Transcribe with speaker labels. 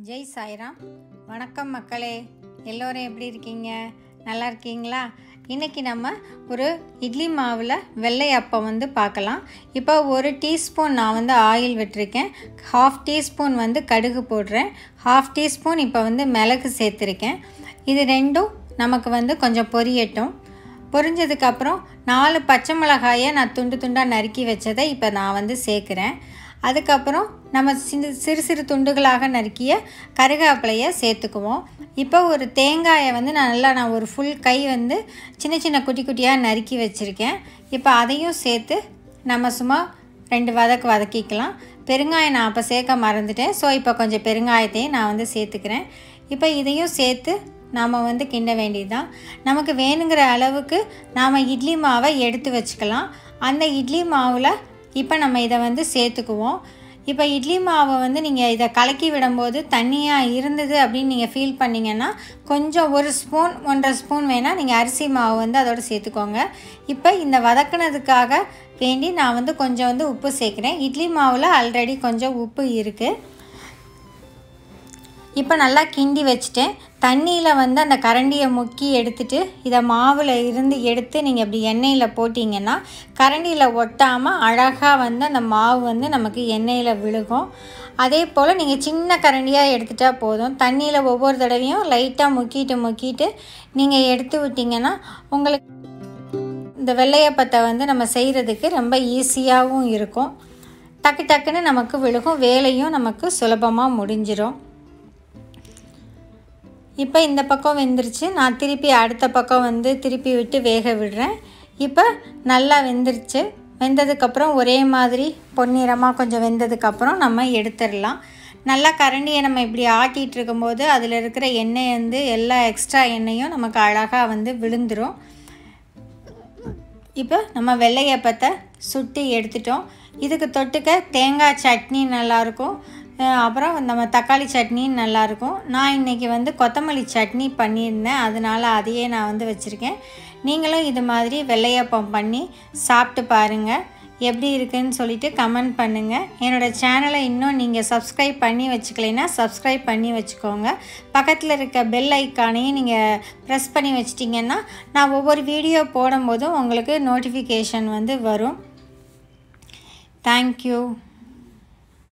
Speaker 1: ஜெய் சாய்ராம் வணக்கம் மக்களே எல்லோரும் எப்படி இருக்கீங்க நல்லா இருக்கீங்களா இன்றைக்கி நம்ம ஒரு இட்லி மாவில் வெள்ளை அப்பம் வந்து பார்க்கலாம் இப்போ ஒரு டீஸ்பூன் நான் வந்து ஆயில் விட்டுருக்கேன் ஹாஃப் டீஸ்பூன் வந்து கடுகு போடுறேன் ஹாஃப் டீஸ்பூன் இப்போ வந்து மிளகு சேர்த்துருக்கேன் இது ரெண்டும் நமக்கு வந்து கொஞ்சம் பொரியட்டும் பொரிஞ்சதுக்கப்புறம் நாலு பச்சை மிளகாயை நான் துண்டு துண்டாக நறுக்கி வச்சதை இப்போ நான் வந்து சேர்க்குறேன் அதுக்கப்புறம் நம்ம சிறு சிறு சிறு துண்டுகளாக நறுக்கிய கருவேப்பிலையை சேர்த்துக்குவோம் இப்போ ஒரு தேங்காயை வந்து நான் நல்லா நான் ஒரு ஃபுல் கை வந்து சின்ன சின்ன குட்டி குட்டியாக நறுக்கி வச்சுருக்கேன் இப்போ அதையும் சேர்த்து நம்ம சும்மா ரெண்டு வதக்கு வதக்கிக்கலாம் பெருங்காயம் நான் அப்போ சேர்க்க மறந்துட்டேன் ஸோ இப்போ கொஞ்சம் பெருங்காயத்தையும் நான் வந்து சேர்த்துக்கிறேன் இப்போ இதையும் சேர்த்து நாம் வந்து கிண்ட வேண்டியதுதான் நமக்கு வேணுங்கிற அளவுக்கு நாம் இட்லி மாவை எடுத்து வச்சுக்கலாம் அந்த இட்லி மாவில் இப்போ நம்ம இதை வந்து சேர்த்துக்குவோம் இப்போ இட்லி மாவை வந்து நீங்கள் இதை கலக்கி விடும்போது தண்ணியாக இருந்தது அப்படின்னு நீங்கள் ஃபீல் பண்ணிங்கன்னா கொஞ்சம் ஒரு ஸ்பூன் ஒன்றரை ஸ்பூன் வேணால் நீங்கள் அரிசி மாவு வந்து அதோடு சேர்த்துக்கோங்க இப்போ இந்த வதக்குனதுக்காக வேண்டி நான் வந்து கொஞ்சம் வந்து உப்பு சேர்க்குறேன் இட்லி மாவில் ஆல்ரெடி கொஞ்சம் உப்பு இருக்குது இப்போ நல்லா கிண்டி வச்சுட்டேன் தண்ணியில் வந்து அந்த கரண்டியை முக்கி எடுத்துட்டு இதை மாவில் இருந்து எடுத்து நீங்கள் இப்படி எண்ணெயில் போட்டிங்கன்னா கரண்டியில் ஒட்டாமல் அழகாக வந்து அந்த மாவு வந்து நமக்கு எண்ணெயில் விழுகும் அதே போல் நீங்கள் சின்ன கரண்டியாக எடுத்துட்டால் போதும் தண்ணியில் ஒவ்வொரு தடவையும் லைட்டாக முக்கிட்டு முக்கிட்டு நீங்கள் எடுத்து விட்டிங்கன்னா உங்களுக்கு இந்த வெள்ளையப்பத்தை வந்து நம்ம செய்கிறதுக்கு ரொம்ப ஈஸியாகவும் இருக்கும் டக்கு டக்குன்னு நமக்கு விழுகும் வேலையும் நமக்கு சுலபமாக முடிஞ்சிடும் இப்போ இந்த பக்கம் வெந்துருச்சு நான் திருப்பி அடுத்த பக்கம் வந்து திருப்பி விட்டு வேக விடுறேன் இப்போ நல்லா வெந்துருச்சு வெந்ததுக்கப்புறம் ஒரே மாதிரி பொன்னிறமாக கொஞ்சம் வெந்ததுக்கப்புறம் நம்ம எடுத்துடலாம் நல்லா கரண்டியை நம்ம இப்படி ஆட்டிகிட்டு இருக்கும்போது அதில் இருக்கிற எண்ணெய் வந்து எல்லா எக்ஸ்ட்ரா எண்ணெயும் நமக்கு அழகாக வந்து விழுந்துடும் இப்போ நம்ம வெள்ளையப்பத்தை சுட்டி எடுத்துட்டோம் இதுக்கு தொட்டுக்க தேங்காய் சட்னி நல்லாயிருக்கும் அப்புறம் நம்ம தக்காளி சட்னி நல்லாயிருக்கும் நான் இன்றைக்கி வந்து கொத்தமல்லி சட்னி பண்ணியிருந்தேன் அதனால் அதையே நான் வந்து வச்சுருக்கேன் நீங்களும் இது மாதிரி வெள்ளையப்பம் பண்ணி சாப்பிட்டு பாருங்கள் எப்படி இருக்குன்னு சொல்லிட்டு கமெண்ட் பண்ணுங்கள் என்னோடய சேனலை இன்னும் நீங்கள் சப்ஸ்கிரைப் பண்ணி வச்சுக்கலைன்னா சப்ஸ்கிரைப் பண்ணி வச்சுக்கோங்க பக்கத்தில் இருக்க பெல் ஐக்கானையும் நீங்கள் ப்ரெஸ் பண்ணி வச்சிட்டிங்கன்னா நான் ஒவ்வொரு வீடியோ போடும்போதும் உங்களுக்கு நோட்டிஃபிகேஷன் வந்து வரும் தேங்க்யூ